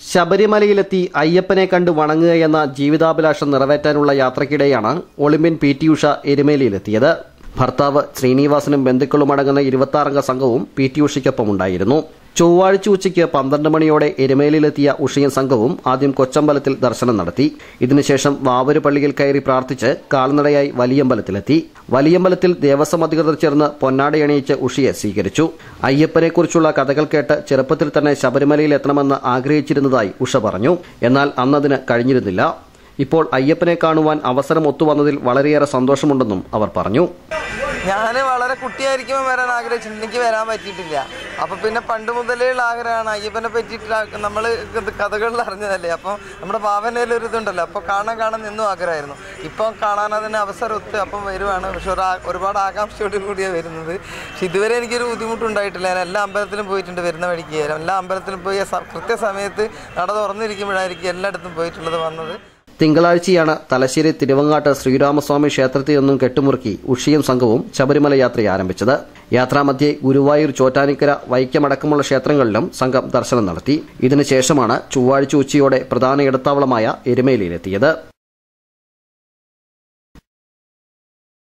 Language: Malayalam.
ശബരിമലയിലെത്തി അയ്യപ്പനെ കണ്ട് വണങ്ങുകയെന്ന ജീവിതാഭിലാഷം നിറവേറ്റാനുള്ള യാത്രയ്ക്കിടെയാണ് ഒളിമ്പ്യൻ പി ടി ഉഷ എരുമേലിയിലെത്തിയത് ഭർത്താവ് ശ്രീനിവാസനും ബന്ധുക്കളും അടങ്ങുന്ന ഇരുപത്തി സംഘവും പി ടി ഉഷയ്ക്കൊപ്പം ഉണ്ടായിരുന്നു ചൊവ്വാഴ്ച ഉച്ചയ്ക്ക് പന്ത്രണ്ട് മണിയോടെ എരുമേലിയിലെത്തിയ ഉഷയും സംഘവും ആദ്യം കൊച്ചമ്പലത്തിൽ ദർശനം നടത്തി ഇതിനുശേഷം വാവര് പള്ളിയിൽ കയറി പ്രാർത്ഥിച്ച് കാൽനടയായി വലിയമ്പലത്തിലെത്തി വലിയമ്പലത്തിൽ ദേവസ്വം അധികൃതർ ചേർന്ന് പൊന്നാടയണിയിച്ച് ഉഷയെ സ്വീകരിച്ചു അയ്യപ്പനെക്കുറിച്ചുള്ള കഥകൾ കേട്ട് ചെറുപ്പത്തിൽ തന്നെ ശബരിമലയിൽ എത്തണമെന്ന് ആഗ്രഹിച്ചിരുന്നതായി ഉഷ പറഞ്ഞു എന്നാൽ അന്നതിന് കഴിഞ്ഞിരുന്നില്ല ഇപ്പോൾ അയ്യപ്പനെ കാണുവാൻ അവസരം ഒത്തുവന്നതിൽ വളരെയേറെ സന്തോഷമുണ്ടെന്നും അവർ പറഞ്ഞു ഞാൻ വളരെ കുട്ടിയായിരിക്കുമ്പോൾ വരാൻ ആഗ്രഹിച്ചിട്ടുണ്ട് എനിക്ക് വരാൻ പറ്റിയിട്ടില്ല അപ്പം പിന്നെ പണ്ട് മുതലേ ഉള്ള ആഗ്രഹമാണ് അയ്യപ്പനെ പറ്റിയിട്ട് നമ്മൾ കഥകളിൽ അറിഞ്ഞതല്ലേ അപ്പം നമ്മുടെ ഭാവനയിൽ ഒരു ഇതുണ്ടല്ലോ അപ്പോൾ കാണാൻ കാണാൻ നിന്നും ആഗ്രഹമായിരുന്നു ഇപ്പം കാണാൻ അതിന് അവസരം ഒത്ത് അപ്പം വരുവാണ് പക്ഷെ ഒരു ആ- ഒരുപാട് ആകാംക്ഷയോട് കൂടിയാണ് വരുന്നത് പക്ഷെ ഇതുവരെ എനിക്കൊരു ബുദ്ധിമുട്ടുണ്ടായിട്ടില്ല ഞാൻ എല്ലാ അമ്പലത്തിലും പോയിട്ടുണ്ട് വരുന്ന വഴിക്ക് എല്ലാ അമ്പലത്തിലും പോയി സ- കൃത്യസമയത്ത് നട തുറന്നിരിക്കുമ്പോഴായിരിക്കും എല്ലായിടത്തും പോയിട്ടുള്ളത് വന്നത് തിങ്കളാഴ്ചയാണ് തലശ്ശേരി തിരുവങ്ങാട്ട് ശ്രീരാമസ്വാമി ക്ഷേത്രത്തിൽ നിന്നും കെട്ടുമുറുക്കി ഉഷിയും സംഘവും ശബരിമല യാത്ര ആരംഭിച്ചത് യാത്രാമധ്യേ ഗുരുവായൂർ ചോറ്റാനിക്കര വൈക്കമടക്കമുള്ള ക്ഷേത്രങ്ങളിലും സംഘം ദർശനം നടത്തി ഇതിനുശേഷമാണ് ചൊവ്വാഴ്ച ഉച്ചയോടെ പ്രധാന ഇടത്താവളമായ എരുമേലിയിലെത്തിയത്